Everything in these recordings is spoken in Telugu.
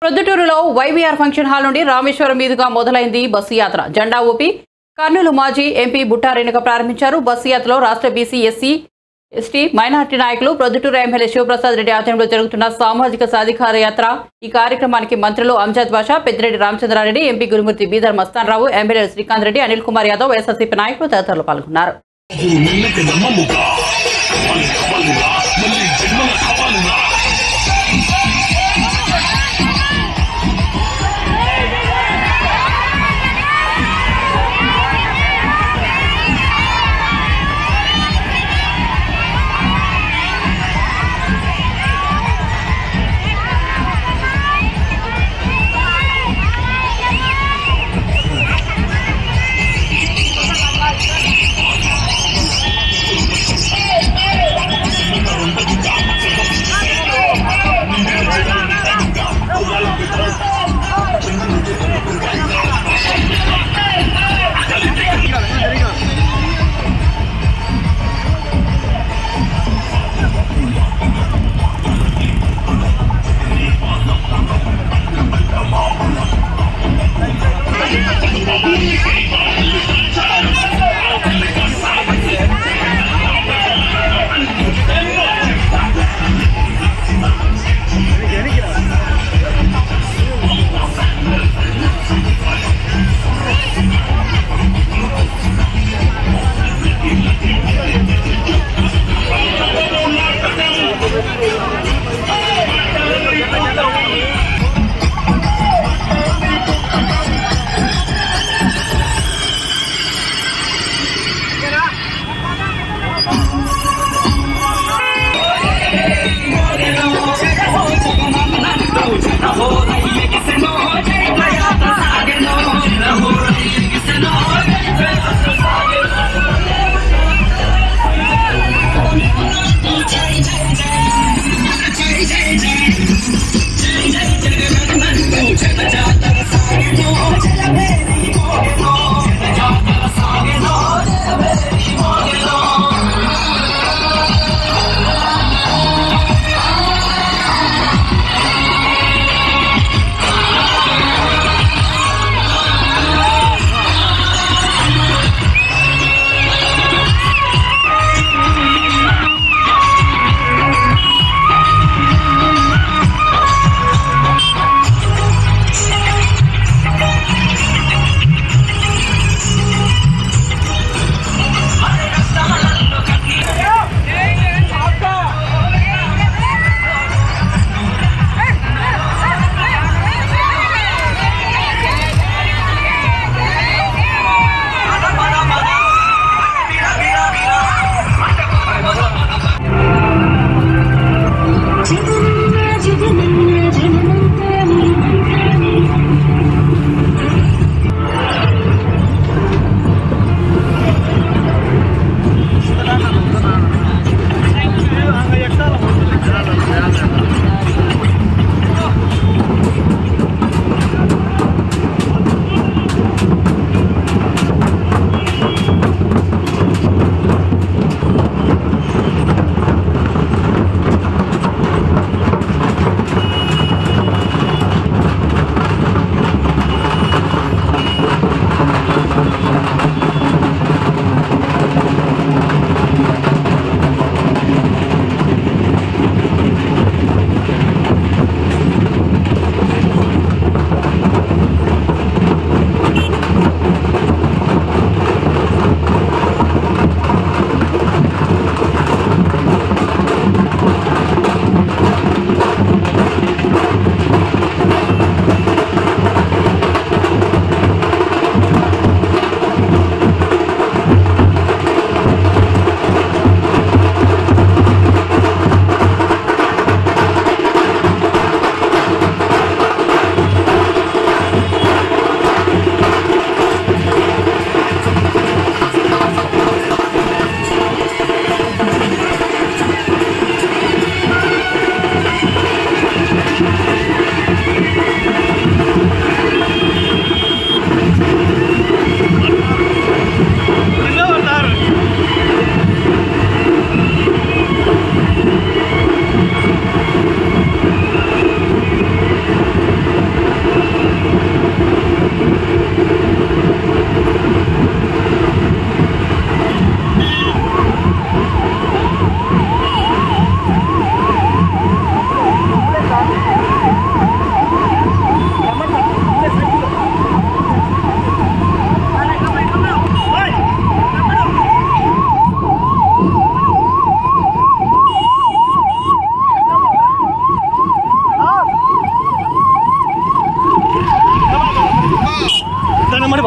ప్రొద్దుటూరులో వైవీఆర్ ఫంక్షన్ హాల్ నుండి రామేశ్వరం మీదుగా మొదలైంది బస్సు యాత్ర జెండా ఊపి కర్నూలు మాజీ ఎంపీ బుట్టా రేణుక ప్రారంభించారు బస్సు యాత్రలో రాష్ట్ర బీసీ ఎస్సీ ఎస్టీ మైనార్టీ నాయకులు ప్రొద్దుటూరు ఎమ్మెల్యే శివప్రసాద్ రెడ్డి ఆధ్వర్యంలో జరుగుతున్న సామాజిక సాధికార యాత్ర ఈ కార్యక్రమానికి మంత్రులు Amjad Basha Peddireddy Ramachandrareddy MP Gurumurthy Bidar Masthan Rao MLA Srikanth Reddy Anil Kumar Yadav YSRCP నాయకులు తదితరులు పాల్గొన్నారు నిన్నకి నమ్మముగా కావాలి కావాలిరా మళ్ళీ జన్మల కావాలిరా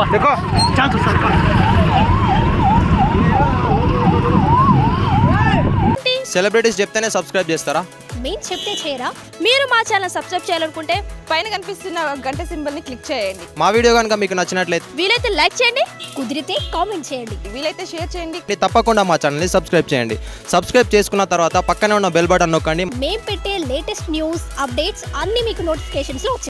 देखो चल तू चल సెలబ్రిటీస్ చెప్తేనే సబ్స్క్రైబ్ చేస్తారా మేము చెప్తే చేయరా మీరు మా ఛానల్ సబ్స్క్రైబ్ చేయాలనుకుంటే పైన కనిపిస్తున్న గంట సింబల్ ని క్లిక్ చేయండి మా వీడియో కనుక మీకు నచ్చినట్లయితే వీలైతే లైక్ చేయండి కుదిరితే కామెంట్ చేయండి వీలైతే షేర్ చేయండి తప్పకుండా మా ఛానల్ని సబ్స్క్రైబ్ చేయండి సబ్స్క్రైబ్ చేసుకున్న తర్వాత పక్కనే ఉన్న బెల్ బటన్ నొక్కండి మేము పెట్టే లేటెస్ట్ న్యూస్ అప్డేట్స్ అన్నీ మీకు నోటిఫికేషన్స్